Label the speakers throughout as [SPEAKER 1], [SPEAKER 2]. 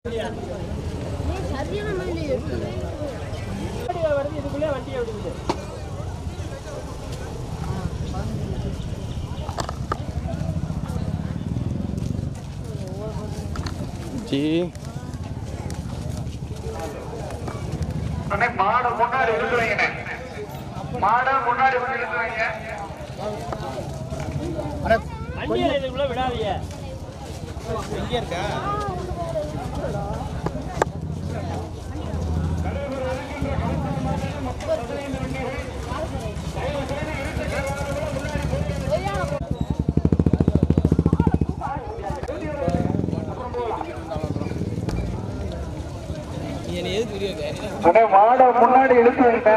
[SPEAKER 1] சரியான மல்லி எடுக்கவே
[SPEAKER 2] வருது இதுக்குள்ளே வண்டியை விடுது
[SPEAKER 3] ஜி
[SPEAKER 4] அண்ணே, மாடை முன்னாடி இழுத்து வைங்கண்ணே மாடை முன்னாடி வந்து இழுத்து வைங்க
[SPEAKER 2] வண்டியை இதுக்குள்ளே விடாதீங்க
[SPEAKER 4] அண்ணே, மாடை முன்னாடி இழுத்து வைங்க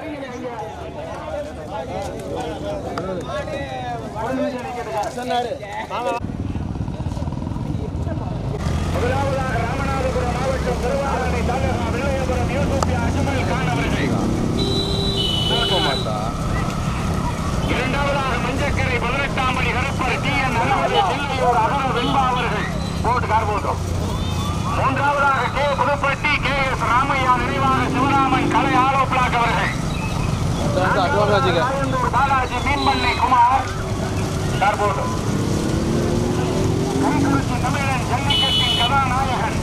[SPEAKER 4] முதலாவதாக ராமநாதபுரம் மாவட்டம் திருவாரூரை தாலுகா வில்லையபுரம் யூசுப் அஜ்மல் கான் அவர்கள் இரண்டாவதாக மஞ்சக்கரை பதினெட்டாம் படி கருப்பர் டி என் அகமது செல்வியோர் அகர வெண்பா அவர்கள் போட்டு கார் போட்டோம் மூன்றாவதாக K Pudupatti K S Ramaiah நினைவாக சிவராமன் கலை ஆலோ பிளாக் அவர்கள் ஆயந்தூர் பாலாஜி மீன்மண்ணை குமார் கார் போட்டோம் கைக்குறிச்சி தமிழன் ஜல்லிக்கட்டின் கதாநாயகன்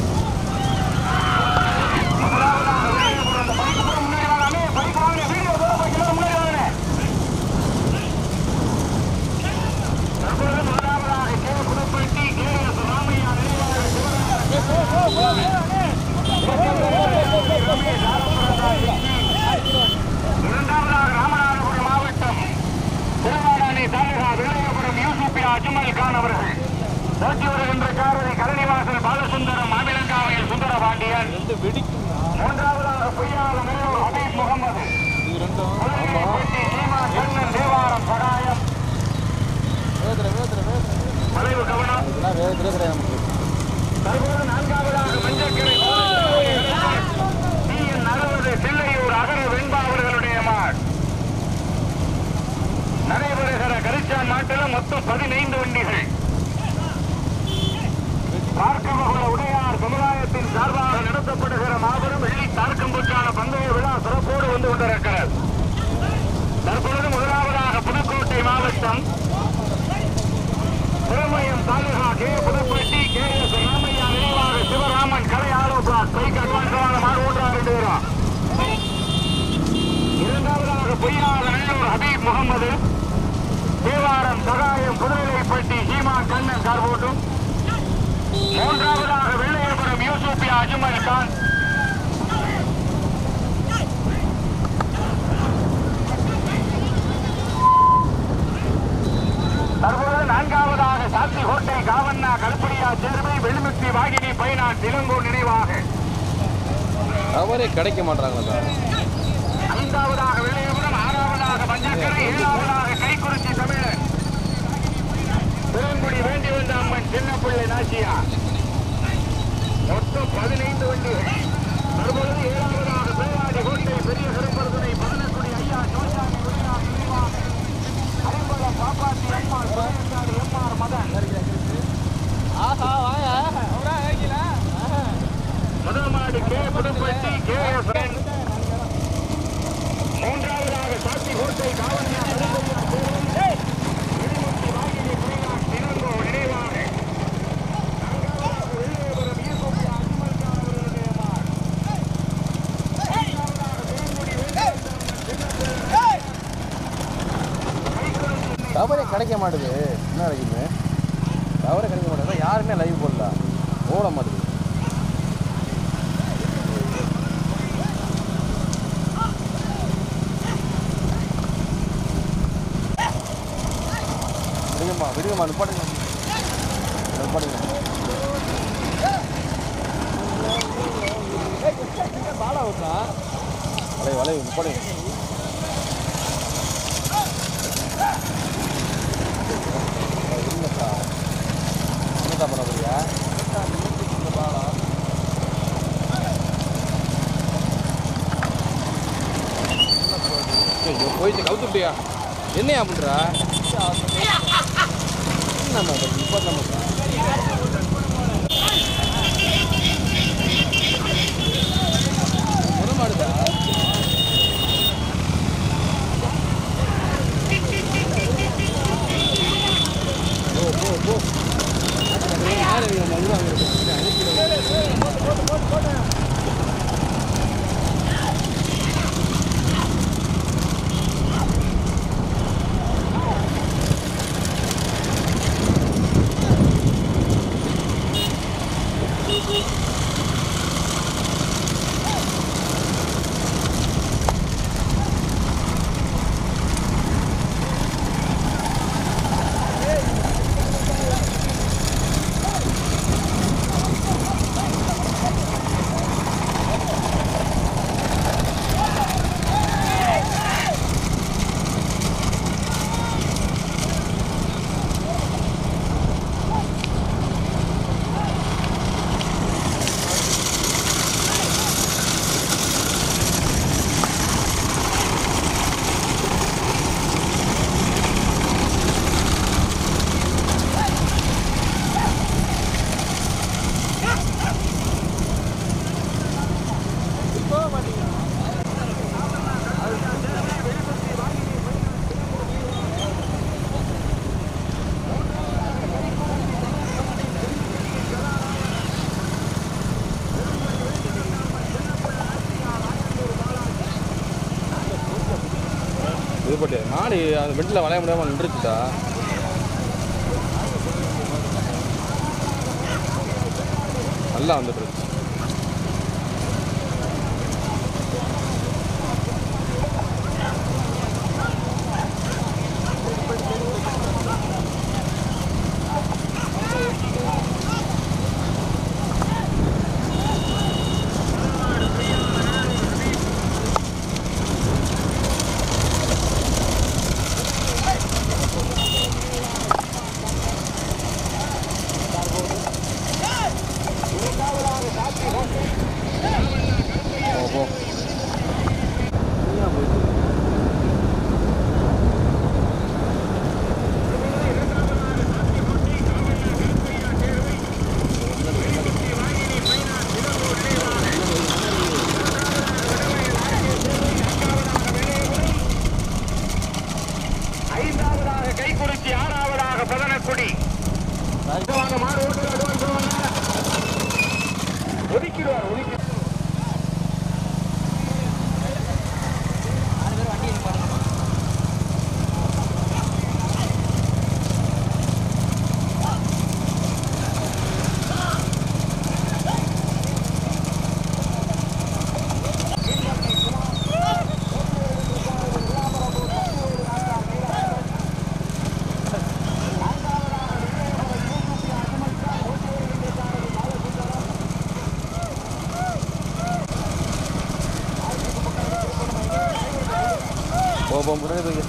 [SPEAKER 4] முதலாவதாக வில்லியபுரம் இந்த பைக்கு கூட முன்னாடி வாங்க பைக்கு வாங்க வீடியோ போட பைக்கு முன்னாடி வாங்க தற்பொழுது முதலாவதாக K Pudupatti K S Ramaiah நினைவாக இரண்டாவதாக ராமநாதபுரம் மாவட்டம் திருவாடானை தாலுகா விளையபுரம் யூசுப் அஜ்மல் கான் அவர்கள் ஓட்டி வருகின்ற காரதி கரணிவாசல் பாலசுந்தரம் மாவிலங்காவையில் சுந்தர பாண்டியன் மூன்றாவதாக பொய்யால மேலூர் ஹபீப் முகமது புதுச்சேரி சீமா கண்ணன் தேவாரம் சகாயம் வளைவு கவனம் தற்போது நான்காவதாக மஞ்சக்கரை டிஎன் அறுபது தில்லையூர் அகர வெண்பா அவர்களுடைய மாட் நடைபெறுகிற கரிச்சான் மாட்டில் மொத்தம் பதினைந்து வண்டிகள் பார்க்கமகுல உடையார் சமுதாயத்தின் சார்பாக நடத்தப்படுகிற மாபெரும் வெள்ளி தார்க்கம்புற்றான பந்தய விழா சிறப்போடு வந்து கொண்டிருக்கிறது தற்பொழுது முதலாவதாக புதுக்கோட்டை மாவட்டம் Thirumayam taluka K Pudupatti K S Ramaiah நினைவாக சிவராமன் கலை ஆலோ பிளாக் பைக் அட்வான்ஸான மாடு ஓட்டுறா ரெண்டு பேரும் இரண்டாவதாக பொய்யாத நல்லூர் ஹபீப் முகமது தேவாரம் சகாயம் புதுநிலைப்பட்டி ஹீமா கண்ணன் கார் போட்டும் மூன்றாவதாக வெள்ளையபுரம் யூசுப் அஜ்மல் கான் தற்போது நான்காவதாக சாத்தி கோட்டை காவண்ணா கல்படியா சேர்வை வெளிமுத்தி வாகினி பைனான் இளங்கோர் நினைவாக
[SPEAKER 3] அவரே கிடைக்க மாட்டாங்களா
[SPEAKER 4] ஐந்தாவதாக வெள்ளையபுரம் ஆறாவதாக மஞ்சக்கரை ஏழாவதாக கைக்குறிச்சி தமிழன் பெருங்குடி வேண்டி வந்த அம்மன் சின்னப்பிள்ளை நாச்சியா மொத்தம் பதினைந்து வண்டிகள் தற்பொழுது ஏழாவதாக பேராடி கோட்டை பெரிய கருப்பரதுனை பதினெட்டுடி ஐயா சோசாமி விருதார் நினைவாக ஐம்பலம் பாப்பாத்தி அம்மாள் பதினெட்டாறு எம்ஆர் மதன் முதல் மாடு கே புதுப்பட்டி கே எஸ் மூன்றாவதாக சாத்தி கோட்டை காவல்துறை நினைவாக நான்காவதாக வெள்ளையபுரம் ஈசோப்பி அஜ்மல் கான் அவர்களுடைய மாடு. ஐந்தாவதாக வேங்குடி
[SPEAKER 3] டவரே கிடைக்க மாட்டுது என்ன கிடைக்குது டவரே கிடைக்க மாட்டேங்குது யாருமே லைவ் போடல ஓட மாட்டேங்குது விடுங்கம்மா விடுங்கம்மா நிப்பாட்டுங்க நிப்பாட்டுங்க வளைவு வளைவு நிப்பாட்டுங்க இல்லைக்கா என்னக்கா பண்ண போறியா ஐயோ போயிட்டு கவுத்துட்டியா என்னையா பண்றா நம்ம இப்போ நம்ம இது போட்டு மாடு அந்த பெட்டில் வளைய முடியாமல் நின்றுச்சுட்டா நல்லா வந்துட்டு இருக்கு போ, போ.
[SPEAKER 4] ஐந்தாவதாக கைக்குறிச்சி ஆறாவதாக பதனக்குடி வாங்க, மாடு ஓட்டுங்க, advance வாங்க. ஒதுக்கிடுவார் ஒதுக்கி
[SPEAKER 3] போ போ முன்னாடி போய்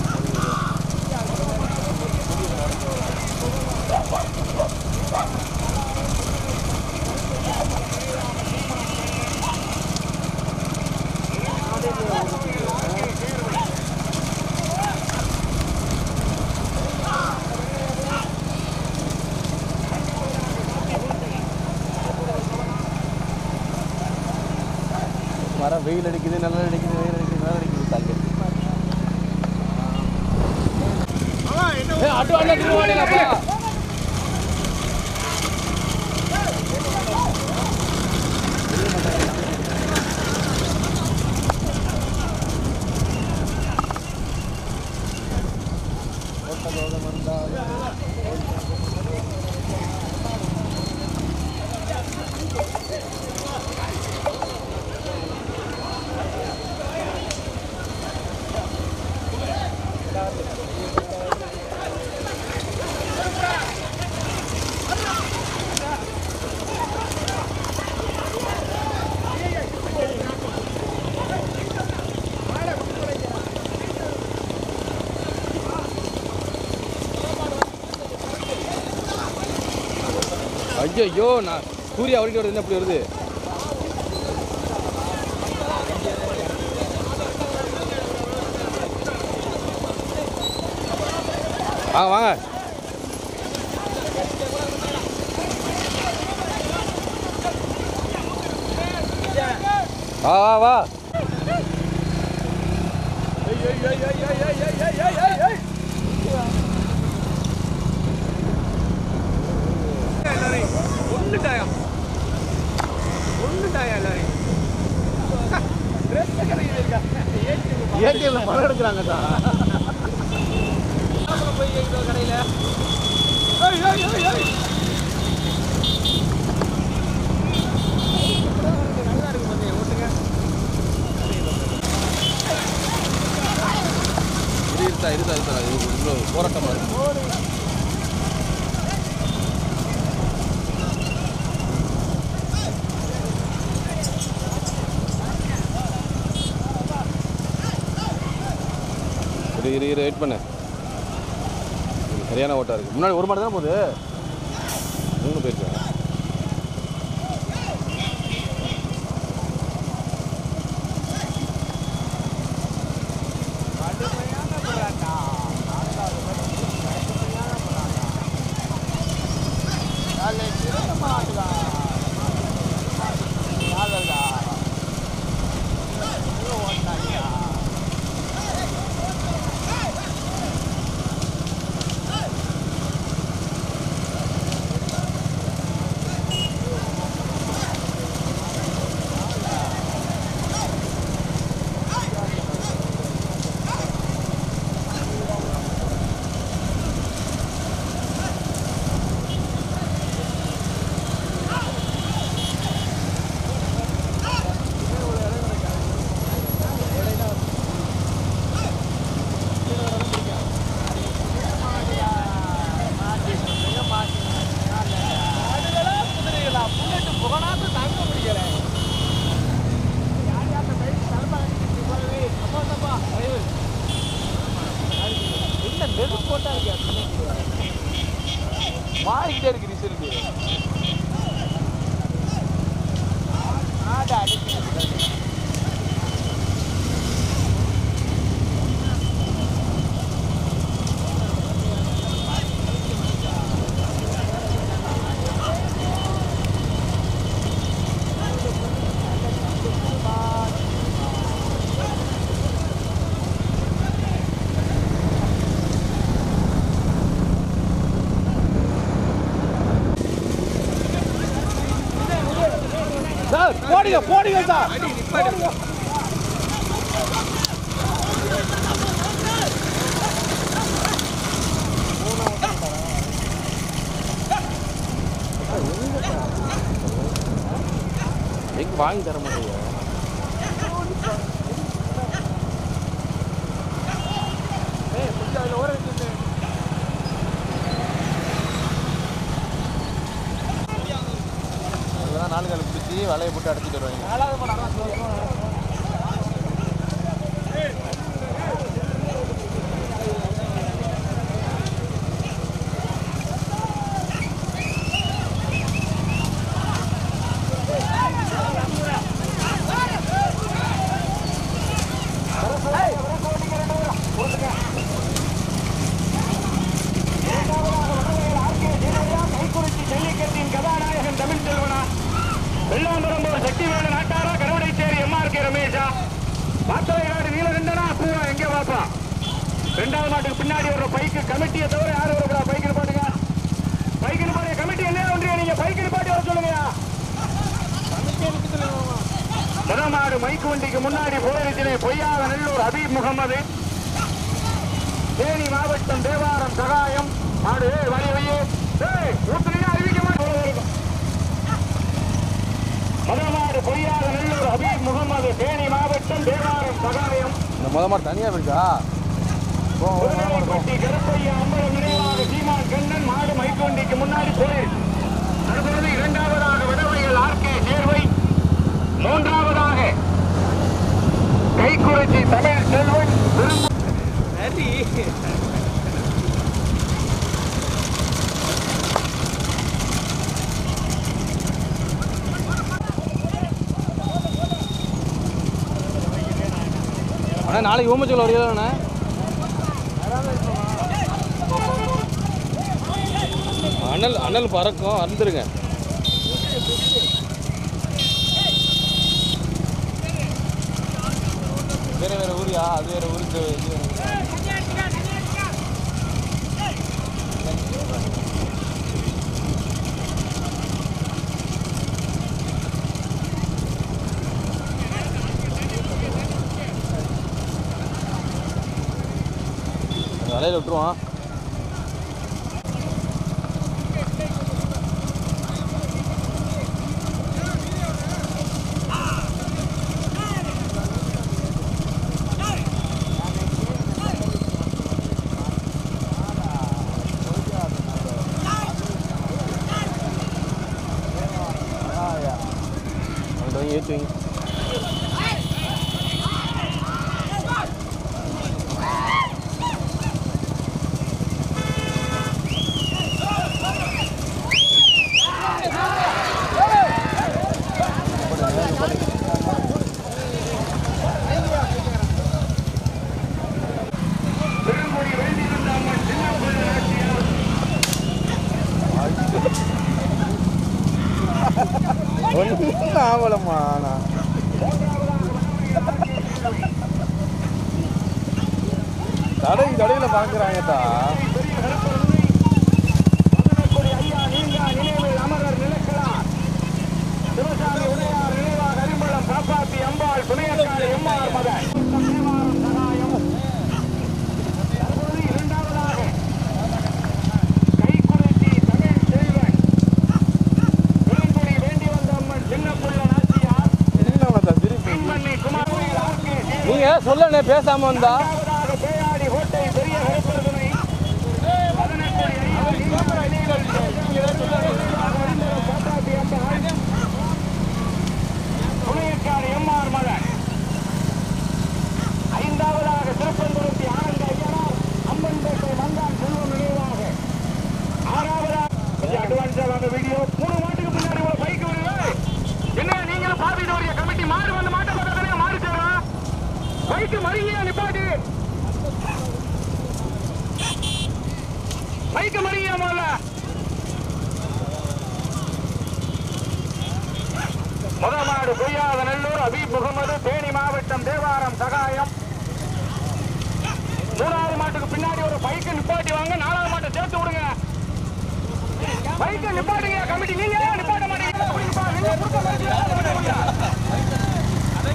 [SPEAKER 3] மரம் வெயில் அடிக்குது நல்லா அடிக்குது வெயில் அடிக்குது நல்லா அடிக்குது தாங்க ஆட்டோ அண்ணா திருவாடிலப்பா ஐயோ ஐயோ நான் சூர்யா வரைக்கும் வருது என்ன இப்படி வருது வாங்க வாங்க வா வா வா ஏடிஎம்ல பணம் எடுக்கிறாங்க தான் சார் இரு சார் இரு சார் இது இவ்வளோ போராட்டமாக இருக்கு இரு இரு இரு வெயிட் பண்ணு இது சரியான ஓட்டா இருக்கு முன்னாடி ஒரு மாடு தானே போகுது மூணு போயிருக்கேன்
[SPEAKER 5] மாறிக்கிட்டே இருக்கு ரிசல்ட்
[SPEAKER 3] சார் போடுங்க போடுங்க சார் எங்க வாங்கி தர மாட்டேங்க
[SPEAKER 5] அதெல்லாம் நாலு கால் பிடிச்சி வலையை போட்டு அடைச்சிட்டு வருவாங்க
[SPEAKER 4] கைக்குறிச்சி ஜல்லிக்கட்டின் கதாநாயகன் தமிழ் செல்வனா வெள்ளாம்பரம்பூர் சக்திவேலு நாட்டாரா கருவடைச்சேரி எம்ஆர் கே ரமேஷா பாத்தலையாடு நீலகண்டனா பூரா எங்க பாப்பா ரெண்டாவது மாட்டுக்கு பின்னாடி வர்ற பைக்கு கமிட்டியை தவிர யாரும் வரக்கூடாது பைக்கு நிப்பாட்டுங்க பைக்கு நிப்பாட்டு கமிட்டி என்ன ஒன்றிய நீங்க பைக்கு நிப்பாட்டி வர சொல்லுங்க முதமாடு மைக்கு வண்டிக்கு முன்னாடி போயிருச்சினை பொய்யாத நெல்லூர் ஹபீப் முகமது தேனி மாவட்டம் தேவாரம் சகாயம் மாடு ஏய், வழி வையே ஏய், ஊத்துனீங்கன்னா அறிவிக்க மாட்டேன் முதமாடு பொய்யாத நெல்லூர் ஹபீப் முகமது தேனி மாவட்டம் தேவாரம் சகாயம்
[SPEAKER 3] இந்த முத மாதிரி தனியாக இருக்கா போ போ, போ, போ, போ.
[SPEAKER 4] பட்டி கருப்பையா அம்பலம் நினைவாக சீமான் கண்ணன் மாடு மைக்கோண்டிக்கு முன்னாடி போயிரு தற்பொழுது இரண்டாவதாக விடவையில் ஆர்கே சேர்வை மூன்றாவதாக கைக்குறிச்சி தமிழ் செல்வன் விரும்பு
[SPEAKER 3] அண்ணா நாளைக்கு ஓமச்சோல வரையிலாண்ணே அனல் அனல் பறக்கும் அறுந்துருங்க
[SPEAKER 5] வேற வேற ஊரியா அது வேற ஊருக்கு இது வேற ஊரு.
[SPEAKER 3] வலையில் விட்டுருவான் அவங்க ஏற்றி வைங்க
[SPEAKER 4] பெருங்குடி வேண்டியிருந்தாமல் சின்ன பிள்ளை நாட்டியார்
[SPEAKER 3] ஒன்றும் ஆகலம்மா நான் கடை கடையில் பார்க்குறாங்கட்டா
[SPEAKER 4] மதனக்குடி ஐயா நீங்கா நினைவில் அமரர் நிலைக்கலாம் சிவசாமி உடையார் நினைவாக அறிம்பலம் காப்பாத்தி அம்பாள் துணையக்காரி எம்மார் மகன் தேவாரம் சகாயம் தற்போது இரண்டாவதாக கைக்குறிச்சி தமிழ் செல்வன் பெருங்குடி வேண்டி வந்த அம்மன் சின்னப்புள்ள நாச்சியார்
[SPEAKER 3] என்னங்கண்ணா திருப்பி
[SPEAKER 4] பின்மண்ணி குமாரவேல் ஆர்கே
[SPEAKER 3] நீங்கள் சொல்லண்ணே பேசாமல் வந்தா
[SPEAKER 4] இரண்டாவதாக பேயாடி கோட்டை பெரிய கருப்பருதுணை மதனக்குடி ஐயா நீங்கா நினைவில் காப்பாத்தி அம்பாள் துணையக்கார் எம்ஆர் மகன் ஐந்தாவதாக திருப்பந்துருத்தி ஆனந்த ஐயனார் அம்மன்பேட்டை மந்தான் செல்வம் நினைவாக ஆறாவதாக கொஞ்சம் அட்வான்ஸா வாங்க வீடியோ மூணு மாட்டுக்கு முன்னாடி ஒரு பைக் வருது என்ன நீங்களும் பார்த்துட்டு வரீங்க கமிட்டி மாடு வந்து மாட்டை பக்கத்துல மாடு சேரும் பைக்கு மறிங்க நிப்பாட்டு பைக்கு மறிங்க முதல்ல முதமாடு பொய்யாத நல்லூர் அபீப் முகமது தேனி மாவட்டம் தேவாரம் சகாயம் மூணாவது மாட்டுக்கு பின்னாடி ஒரு பைக்கை நிப்பாட்டி வாங்க நாலாவது மாட்டை சேர்த்து விடுங்க பைக்கை நிப்பாட்டுங்க கமிட்டி நீங்க ஏன் நிப்பாட்ட மாட்டீங்க அப்படி நிப்பா- நீங்க கொடுத்த மாதிரி யாரும் விட முடியாது.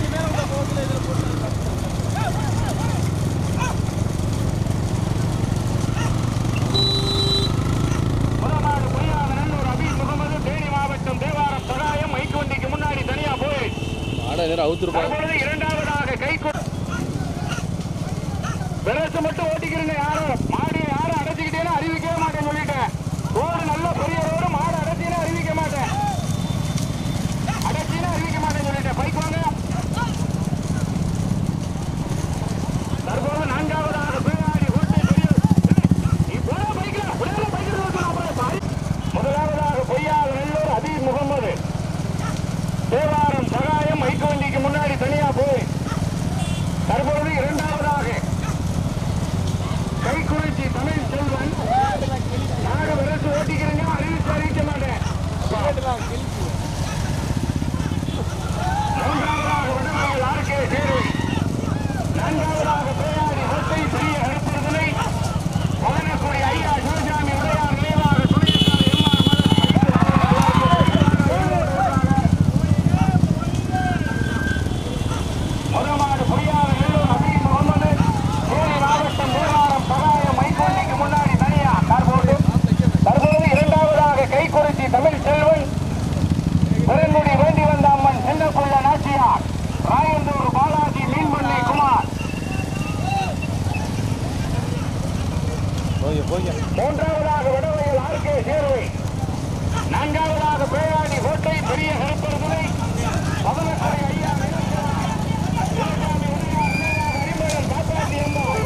[SPEAKER 4] முதமாடு பொய்யாத நல்லூர் அபீப் முகமது தேனி மாவட்டம் தேவாரம் சகாயம் மைக்கு வண்டிக்கு முன்னாடி தனியா போய்
[SPEAKER 3] ஆடா நேரம் அவுத்துருப்பாங்க
[SPEAKER 4] தற்பொழுது இரண்டாவதாக கை பெருசு மட்டும் ஓட்டிக்கிறீங்க யாரும் மாடு யாரும் அடைச்சிக்கிட்டேன்னு அறிவிக்கவே மாட்டேன்னு சொல்லிட்டேன் ரோடு நல்ல பெரிய ரோடு மாடு அடைச்சின்னு அறிவிக்க மாட்டேன் அடைச்சின்னு அறிவிக்க மாட்டேன்னு சொல்லிட்டேன் பைக் வாங்க தற்போது நான்காவதாக பின்னாடி ஓட்டு பெரிய நீ போற பைக்ல உடனே பைக்கில் முதலாவதாக பொய்யாத நெல்லூர் அபீப் முகமது தேவாரம் சகாயம் மைக்கு வண்டிக்கு முன்னாடி தனியா போய் தற்பொழுது இரண்டாவதாக கைக்குறிச்சி தமிழ் செல்வன் நாடு விரசு ஓட்டிக்கிறீங்க அறிவிச்சு அறிவிக்க மாட்டேன் மூன்றாவதாக வடமகள் ஆர்கே தேர்வு நான்காவதாக பேயாடி ஒத்தை பெரிய கருப்பொருதனை மதனக்குடி ஐயா சிவசாமி உடையார் நினைவாக துணையத்தார் எம்ஆர் முதமாடு பொய்யாத நெல்லூர் அபீப் முகமது தேனி மாவட்டம் தேவாரம் சகாயம் மைக்கோண்டிக்கு முன்னாடி தனியா கார் போட்டு தற்போது இரண்டாவதாக கைக்குறிச்சி தமிழ் செல்வன் பெருங்குடி வேண்டி வந்த அம்மன் சின்னப்புள்ள நாச்சியார் ராயந்தூர் பாலாஜி மீன்மண்ணை குமார்
[SPEAKER 3] போய் போய்
[SPEAKER 4] மூன்றாவதாக வடவையில் ஆர்கே சேர்வை நான்காவதாக பேராடி கோட்டை பெரிய கருப்பருதுரை பதினெட்டு ஐயா நினைக்கிறார். சிவகாமி உடையார் நினைவாக அறிமுகம் காப்பாற்றி அம்மாள்.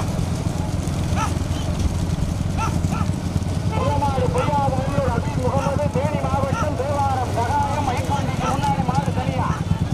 [SPEAKER 4] புறமாடு பொய்யாத நல்லூர் அபீப் முகமது தேனி மாவட்டம் தேவாரம் சகாயம் மைக்காண்டிக்கு முன்னாடி மாடு தனியா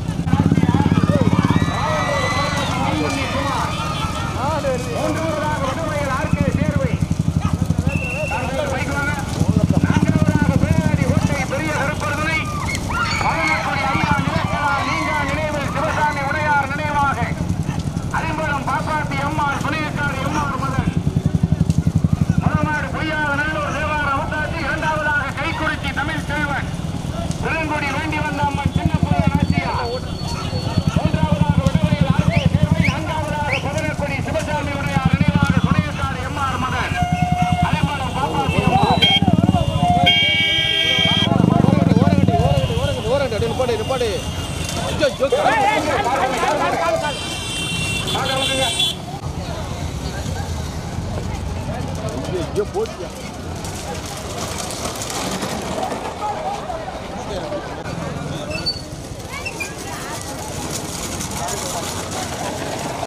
[SPEAKER 4] மூன்றாவதாக வடவையில் ஆர்கே சேர்வை நான்காவது பைக் வாங்க. நான்காவதாக பேராடி கோட்டை பெரிய கருப்பருதுனை பதினெட்டுடி ஐயா நிலைக்கலாம் நீங்கா நினைவில் சிவசாமி உடையார் நினைவாக அறிம்பலம் பாப்பாத்தி அம்மாள் துணையக்காரி எம்மாள் மகன் முதமாடு பொய்யாத நல்லூர் தேவார அவதாச்சி இரண்டாவதாக கைக்குறிச்சி தமிழ் செல்வன் பெருங்குடி வேண்டி வந்த அம்மன் சின்ன புள்ள நாச்சியா மூன்றாவதாக விடுவையில் ஆர்கே சேர்வை நான்காவதாக பதினெட்டுடி சிவசாமி உடையார் நினைவாக துணையக்காரி எம்மாள் மகன் அறிம்பலம் பாப்பாத்தி அம்மாள்
[SPEAKER 3] ஓரங்கட்டி ஓரங்கட்டி ஓரங்கட்டி ஓரங்கட்டி அப்படியே நிப்பாடு நிப்பாடு ஐயோ ஐயோ ஐயோ போச்சு